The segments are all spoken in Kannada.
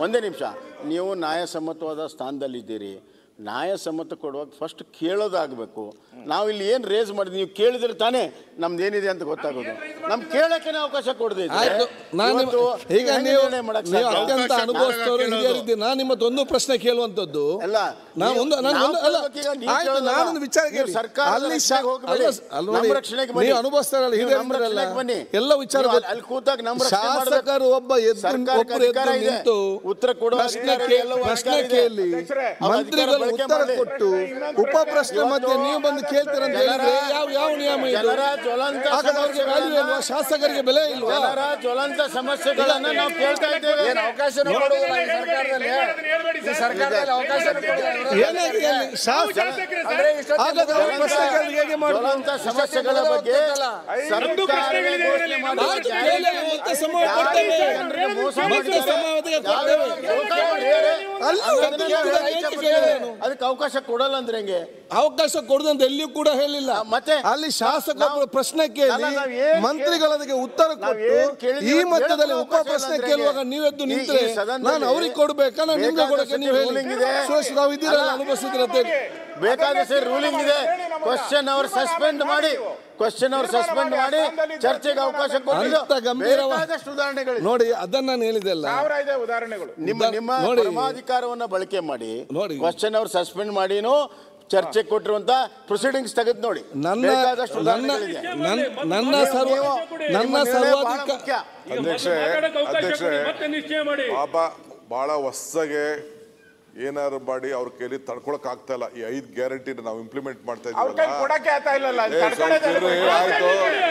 ಒಂದೇ ನಿಮಿಷ ನೀವು ನ್ಯಾಯಸಮ್ಮತವಾದ ಸ್ಥಾನದಲ್ಲಿದ್ದೀರಿ ನ್ಯಾಯಸಮ್ಮತ ಕೊಡುವಾಗ ಫಸ್ಟ್ ಕೇಳೋದಾಗಬೇಕು ನಾವು ಇಲ್ಲಿ ಏನು ರೇಸ್ ಮಾಡಿದ್ವಿ ನೀವು ಕೇಳಿದ್ರೆ ತಾನೇ ನಮ್ದು ಏನಿದೆ ಅಂತ ಗೊತ್ತಾಗೋದು ನಮ್ಗೆ ಕೇಳಕ್ಕೆ ಅವಕಾಶ ಕೊಡದೆ ಆಯ್ತು ನಾನು ನಿಮ್ಮ- ಈಗ ನೀವು ನೀವು ಅತ್ಯಂತ ಅನುಭವಿಸ್ತವರು ಹಿರಿಯರಿದ್ದೀರಿ ನಾನು ನಿಮ್ಮದೊಂದು ಪ್ರಶ್ನೆ ಕೇಳುವಂತದ್ದು ಅಲ್ಲ ನಾನು ಒಂದು ನಾನು ನಾವು ಒಂದು ಅಲ್ಲ ಕೇಳೋದಕ್ಕೆ ಈಗ ನೀವು ಆಯ್ತು ಕೇಳೋದಲ್ಲ. ನಾನೊಂದು ವಿಚಾರ ನೀವು ಕೇಳಿ ಸರ್ಕಾರದ ಅಲ್ಲಿ ರಕ್ಷಣೆಗೆ ಶಾ- ಹೋಗ್ಬೇಡಿ. ಅಲ್ಲ ಅಲ್ಲ ನೋಡಿ, ನಮ್ಮ ರಕ್ಷಣೆಗೆ ಬನ್ನಿ. ನೀವು ಅನುಭವಿಸ್ತಾರಲ್ಲ ನೀವು ನಮ್ಮ ಹಿರಿಯರಿದ್ದೀರಲ್ಲ ರಕ್ಷಣೆಗೆ ಬನ್ನಿ. ಎಲ್ಲ ವಿಚಾರ ನೀವು ಗೊತ್ತು. ಅಲ್ಲಿ ಕೂತಾಗ ನಮ್ಮ ರಕ್ಷಣೆ ಮಾಡ್ಬೇಕು. ಶಾಸಕರು ಒಬ್ಬ ಎದ್ದು ಸರ್ಕಾರಕ್ಕೆ ಒಬ್ಬರು ಅಧಿಕಾರ ಎದ್ದು ಇದೆ. ನಿಂತು ಉತ್ತರ ಕೊಡುವ ಪ್ರಶ್ನೆ ಅಧಿಕಾರ ಕೇ- ಎಲ್ಲವೂ ಪ್ರಶ್ನೆ ಅಧಿಕಾರ ಇದೆ. ಕೇಳಿ ಅವ್ರ ಮಂತ್ರಿಗಳು ಅಧಿಕಾರ ಬಳಕೆ ಉತ್ತರ ಮಾಡ್ಲಿ. ಕೊಟ್ಟು ಉಪ ಪ್ರಶ್ನೆ ಮಧ್ಯೆ ನೀವು ಬಂದು ಕೇಳ್ತೀರ ಅಂತ ಜನರ- ಹೇಳಿದ್ರೆ ಯಾವ ಯಾವ ನಿಯಮ ಇದು ಜನರ ಜ್ವಲಂತ ಹಾಗಾದ್ರೆ ಅವ್ರಿಗೆ ವ್ಯಾಲ್ಯೂ ಇಲ್ವಾ ಸಮಸ್ಯೆಗಳನ್ನ- ಶಾಸಕರಿಗೆ ಬೆಲೆ ಇಲ್ವಾ ಜನರ ಜ್ವಲಂತ ಸಮಸ್ಯೆಗಳನ್ನ ನಾವು ಕೇಳ್ತಾ ಇದ್ದೇವೆ ಅವಕಾಶ ಕೊಡುವುದಿಲ್ಲ ಈ ಸರ್ಕಾರದಲ್ಲಿ ಈ ಸರ್ಕಾರದಲ್ಲಿ ಅವಕಾಶ ಏನಾಗಿದೆ ಅಲ್ಲಿ? ಶಾಸ- ಅಂದ್ರೆ ಇಷ್ಟೊತ್ತಿಗೆ ಹಾಗಾದ್ರೆ ಅವ್ರ ಪ್ರಶ್ನೆಗಳಿಗೆ ಹೇಗೆ ಮಾಡುದು ಜ್ವಲಂತ ಸಮಸ್ಯೆಗಳ ಬಗ್ಗೆ ಸರ್ಕಾರವೇ ಘೋಷಣೆ ಮಾಡಿರುವ ಆಯ್ತು, ಕೇಳಿ, ಮತ್ತೆ ಸಮಯ ಕೊಡ್ತೇವೆ. ಜನರಿಗೆ ಮೋಸ ಮತ್ತೆ ಮಾಡಿದ್ದಾರೆ. ಸಮಾವೇಶಕ್ಕೆ ಯಾವ್ಯಾವ ಕೊಡ್ತೇವೆ. ಅವಕಾಶ ಮಾಡಿದ್ದಾರೆ. ಅಲ್ಲ, ಅದನ್ನ ಅದಕ್ಕೆ ನಾವು ಅದಕ್ಕೆ ರೈತ ಕೇಳಿದ್ದೇನು? ಅದಕ್ಕೆ ಅವಕಾಶ ಕೊಡಲ್ಲ ಅಂದ್ರೆ ಹೆಂಗೆ ಅವಕಾಶ ಕೊಡುದಂತ ಎಲ್ಲಿಯೂ ಕೂಡ ಹೇಳಿಲ್ಲ ಆ, ಮತ್ತೆ? ಅಲ್ಲಿ ಶಾಸಕ ನಾವು- ಪ್ರಶ್ನೆ ಕೇಳಿ ಅಲ್ಲ, ನಾವು ಏನ್ ಮಂತ್ರಿಗಳದಕ್ಕೆ ಉತ್ತರ ನಾವು ಕೊಟ್ಟು ಏನ್ ಕೇಳಿದ್ವಿ ಈ ಅಂತ ಮಟ್ಟದಲ್ಲಿ ಹೇಳೋಕೆ ಉಪ ಅವಕಾಶ ಪ್ರಶ್ನೆ ಇಲ್ಲ ಕೇಳುವಾಗ ಅಂದ್ರೆ ನೀವೆದ್ದು ಈ- ಈ ನಿಂತ್ರೆ ಸದನದಲ್ಲಿ ನಾನು ಅವ್ರಿಗೆ ಕೊಡ್ಬೇಕಾ ನಾನು ನಿಮ್ಗೆ ಕೊಡಕ್ಕೆ ನೀವು ಹೇಳಿ ruling ಇದೆ. ಸುರೇಶ್ ನಾವು ಇದ್ದೀರಲ್ಲ ಅನುಭವಿಸಿದ್ರಂತೆ ಬೇಕಾದಷ್ಟು ರೂಲಿಂಗ್ ಇದೆ ಕ್ವಶನ್ ಅವ್ರು ಸಸ್ಪೆಂಡ್ ಮಾಡಿ ಕ್ವಶನ್ ಅವ್ರು ಸಸ್ಪೆಂಡ್ ಮಾಡಿ ಚರ್ಚೆಗೆ ಅವಕಾಶ ಕೊಟ್ಟಿದ್ದು ಅಂತ ಗಂಭೀರವ- ಬೇಕಾದಷ್ಟು ಉದಾಹರಣೆಗಳು ನೋಡಿ ಅದನ್ನ ನಾನು ಹೇಳಿದೆಲ್ಲ ಸಾವಿರ ಇದೆ ಉದಾಹರಣೆಗಳು ನಿಮ್ಮ ನಿಮ್ಮ ನೋಡಿ. ಪರಮಾಧಿಕಾರವನ್ನ ಬಳಕೆ ಮಾಡಿ ನೋಡಿ. ಕ್ವಶನ್ ಅವ್ರು ಸಸ್ಪೆಂಡ್ ಮಾಡಿನೂ ಚರ್ಚೆ ಕೊಟ್ಟಿರುವಂತ ಪ್ರೊಸೀಡಿಂಗ್ಸ್ ತೆಗೆದು ನೋಡಿ ನನ್ನ ಬೇಕಾದಷ್ಟು ನನ್ನ ಉದಾಹರಣೆಗಳಿದೆ. ನನ್ನ- ನನ್ನ ಸರ್ವ ನೀವು- ನನ್ನ ನಿಮ್ಮ ನಿರ್ಣಯ ಬಹಳ ಸರ್ವಾಧಿಕ ಮುಖ್ಯ. ಅಧ್ಯಕ್ಷೆ ಅಧ್ಯಕ್ಷೆ ಮತ್ತೆ ನಿಶ್ಚಯ ಮಾಡಿ ಪಾಪ ಬಹಳ ಹೊಸಗೆ ಏನಾರು ಮಾಡಿ ಅವ್ರ ಕೈಲಿ ತಡ್ಕೊಳಕ್ ಆಗ್ತಾ ಇಲ್ಲ ಈ ಐದ್ ಗ್ಯಾರಂಟಿ ನಾವು ಇಂಪ್ಲಿಮೆಂಟ್ ಮಾಡ್ತಾ ಅವ್ರ ಕೈ ಇದೀವಲ್ಲ ಕೊಡಕ್ಕೆ ಆಗ್ತಾ ಇಲ್ಲಲ್ಲ ಏ, ಸ್ವಲ್ಪ ಇರ್ರಿ, ಆಯ್ತು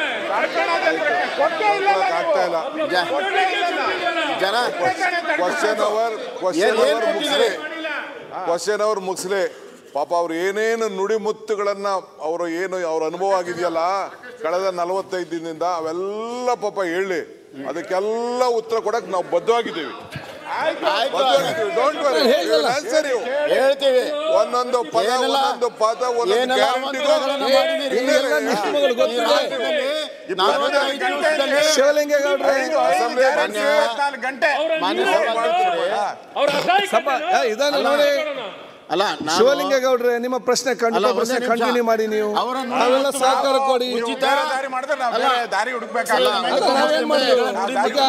ಕೊಟ್ಟೇ ಇಲ್ಲ ತಡ್ಕೊಳಕ್ ಆಗ್ತಾ ಇಲ್ಲ ಜನ ಕ್ವಶನ್ ಅವರ್ ಕ್ವಶನ್ ಏನ್- ಏನ್ ಅವರ್ ಮುಗಿಸ್ಲಿ ಕ್ವಶನ್ ಅವರ್ ಮುಗಿಸ್ಲಿ ಪಾಪ ಅವ್ರು ಏನೇನು ನುಡಿಮುತ್ತುಗಳನ್ನ ಅವರು ಏನು ಅವ್ರ ಅನುಭವ ಆಗಿದೆಯಲ್ಲ ಕಳೆದ ನಲವತ್ತೈದು ದಿನದಿಂದ ಅವೆಲ್ಲ ಪಾಪ ಹೇಳಿ ಅದಕ್ಕೆಲ್ಲ ಉತ್ತರ ಕೊಡಕ್ ನಾವು ಬದ್ಧವಾಗಿದ್ದೀವಿ ಡೋಂಟ್ ವರಿ ಹೇಳಿಲ್ಲ. ಆನ್ಸರ್ ಯು ಹೇಳ್ತೀವಿ ಒಂದೊಂದು ಪದ ಏನೆಲ್ಲ- ಒಂದೊಂದು ಪದ ಒಂದೊಂದು ಏನೆಲ್ಲ ಗ್ಯಾರಂಟಿಗೂ ಅವಾಂತರಗಳನ್ನ ಮಾಡಿದ್ದೀರಿ? ಎಲ್ಲ ನಿಯಮಗಳು ಗೊತ್ತಿದೆ ನಲವತ್ತೈದು ದಿವಸದಲ್ಲಿ ಶಿವಲಿಂಗೇಗೌಡ್ರೆ ಅಸೆಂಬ್ಲಿ ಇಪ್ಪತ್ನಾಲ್ಕು ಗಂಟೆ ಮಾನ್ಯ ಸಭಾಧ್ಯಕ್ಷರೇ, ಅವ್ರ ಅಸಹಾಯ ಸಭಾ ಏ, ಇದನ್ನ ನೋಡಿ ಅಲ್ಲ ನಾನು- ಶಿವಲಿಂಗೇಗೌಡ್ರೆ ನಿಮ್ಮ ಪ್ರಶ್ನೆ ಅಲ್ಲ, ಖಂಡಿತ ಒಂದೇ ಪ್ರಶ್ನೆ ನಿಮಿಷ. ಕಂಟಿನ್ಯೂ ಮಾಡಿ ನೀವು ಅವರನ್ನು ನಾವೆಲ್ಲ ಸಹಕಾರ ಕೊಡಿ ಉಚಿತ ಬೇರೆ ದಾರಿ ಮಾಡಿದ್ರೆ ನಾವು ಬೇರೆ ದಾರಿ ಹುಡುಕ್ಬೇಕಲ್ಲ ಅಲ್ಲ, ನಾವೇನ್ ಮಾಡಿದ್ರು ಈಗ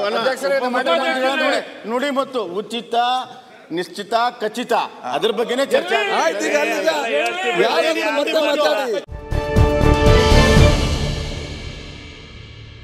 ನುಡಿ- ನುಡಿ ಮತ್ತು ಉಚಿತ ನಿಶ್ಚಿತ ಖಚಿತ ಅದ್ರ ಬಗ್ಗೆನೇ ಚರ್ಚೆ ಆಯ್ತು ಈಗ ಅಲ್ಲಿಗ ಯಾರನ್ನು ಮತ್ತೆ ಮಾತಾಡಿ